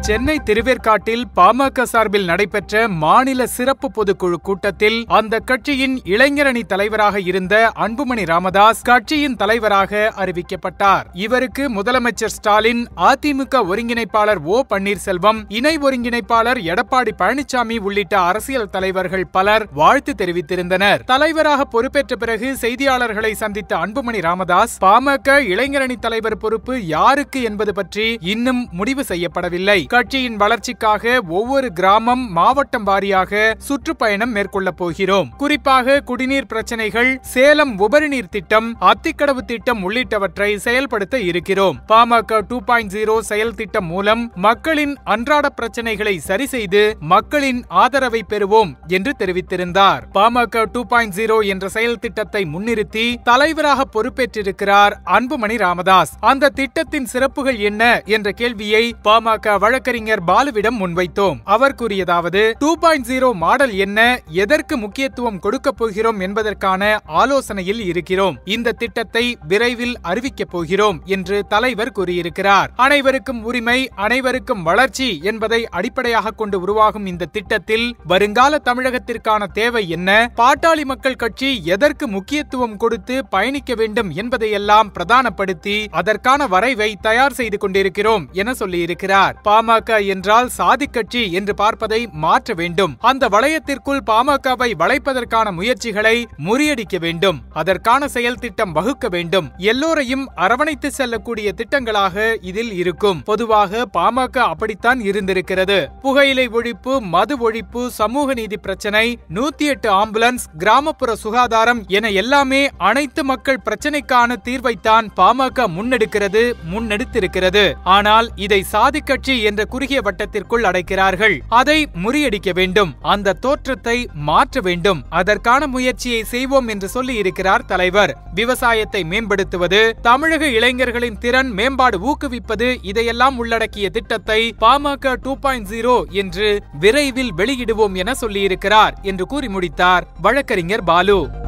சென்னை திருவேற்காட்டில் பாமக சார்பில் நடைபெற்ற மாநில சிறப்பு பொதுக்குழு கூட்டத்தில் அந்த கட்சியின் இளைஞரணி தலைவராக இருந்த அன்புமணி ராமதாஸ் கட்சியின் தலைவராக அறிவிக்கப்பட்டார் இவருக்கு முதலமைச்சர் ஸ்டாலின் அதிமுக ஒருங்கிணைப்பாளர் ஓ பன்னீர்செல்வம் இணை ஒருங்கிணைப்பாளர் எடப்பாடி பழனிசாமி உள்ளிட்ட அரசியல் தலைவர்கள் பலர் வாழ்த்து தெரிவித்திருந்தனர் தலைவராக பொறுப்பேற்ற பிறகு செய்தியாளர்களை சந்தித்த அன்புமணி ராமதாஸ் பாமக இளைஞரணி தலைவர் பொறுப்பு யாருக்கு என்பது பற்றி இன்னும் முடிவு செய்யப்படவில்லை கட்சியின் வளர்ச்சிக்காக ஒவ்வொரு கிராமம் மாவட்டம் வாரியாக சுற்றுப்பயணம் மேற்கொள்ளப் போகிறோம் குறிப்பாக குடிநீர் பிரச்சனைகள் சேலம் உபரிநீர் திட்டம் அத்திக்கடவு திட்டம் உள்ளிட்டவற்றை செயல்படுத்த இருக்கிறோம் பாமக டூ பாயிண்ட் ஜீரோ செயல் திட்டம் மூலம் மக்களின் அன்றாட பிரச்சனைகளை சரி செய்து மக்களின் ஆதரவை பெறுவோம் என்று தெரிவித்திருந்தார் பாமக டூ பாயிண்ட் ஜீரோ என்ற செயல் திட்டத்தை முன்னிறுத்தி தலைவராக பொறுப்பேற்றிருக்கிறார் அன்புமணி ராமதாஸ் அந்த திட்டத்தின் சிறப்புகள் என்ன என்ற கேள்வியை பாமக வழக்கறிஞர் பாலுவிடம் முன்வைத்தோம் அவர் கூறியதாவது டூ பாயிண்ட் ஜீரோ மாடல் என்ன எதற்கு முக்கியத்துவம் கொடுக்கப் போகிறோம் என்பதற்கான ஆலோசனையில் இருக்கிறோம் இந்த திட்டத்தை விரைவில் அறிவிக்கப் போகிறோம் என்று தலைவர் கூறியிருக்கிறார் அனைவருக்கும் உரிமை அனைவருக்கும் வளர்ச்சி என்பதை அடிப்படையாக கொண்டு உருவாகும் இந்த திட்டத்தில் வருங்கால தமிழகத்திற்கான தேவை என்ன பாட்டாளி மக்கள் கட்சி எதற்கு முக்கியத்துவம் கொடுத்து பயணிக்க வேண்டும் என்பதையெல்லாம் பிரதானப்படுத்தி அதற்கான வரைவை தயார் செய்து கொண்டிருக்கிறோம் என சொல்லியிருக்கிறார் பாமக என்றால் சாதி கட்சி என்று பார்ப்பதை மாற்ற வேண்டும் அந்த வளையத்திற்குள் பாமகவை வளைப்பதற்கான முயற்சிகளை முறியடிக்க வேண்டும் அதற்கான செயல் திட்டம் வகுக்க வேண்டும் எல்லோரையும் அரவணைத்து செல்லக்கூடிய திட்டங்களாக இதில் இருக்கும் பொதுவாக பாமக அப்படித்தான் இருந்திருக்கிறது புகையிலை ஒழிப்பு மது ஒழிப்பு சமூக நீதி பிரச்சனை நூத்தி எட்டு ஆம்புலன்ஸ் கிராமப்புற சுகாதாரம் என எல்லாமே அனைத்து மக்கள் பிரச்சனைக்கான தீர்வைத்தான் பாமக முன்னெடுக்கிறது முன்னெடுத்திருக்கிறது ஆனால் இதை சாதி கட்சி என்ற குறுகிய வட்டத்திற்குள் அடைக்கிறார்கள் அதை முறியடிக்க வேண்டும் அந்த தோற்றத்தை மாற்ற வேண்டும் அதற்கான முயற்சியை செய்வோம் என்று சொல்லி இருக்கிறார் தலைவர் விவசாயத்தை மேம்படுத்துவது தமிழக இளைஞர்களின் திறன் மேம்பாடு ஊக்குவிப்பது இதையெல்லாம் உள்ளடக்கிய திட்டத்தை பாமக டூ பாயிண்ட் ஜீரோ என்று விரைவில் வெளியிடுவோம் என சொல்லியிருக்கிறார் என்று கூறி முடித்தார் வழக்கறிஞர் பாலு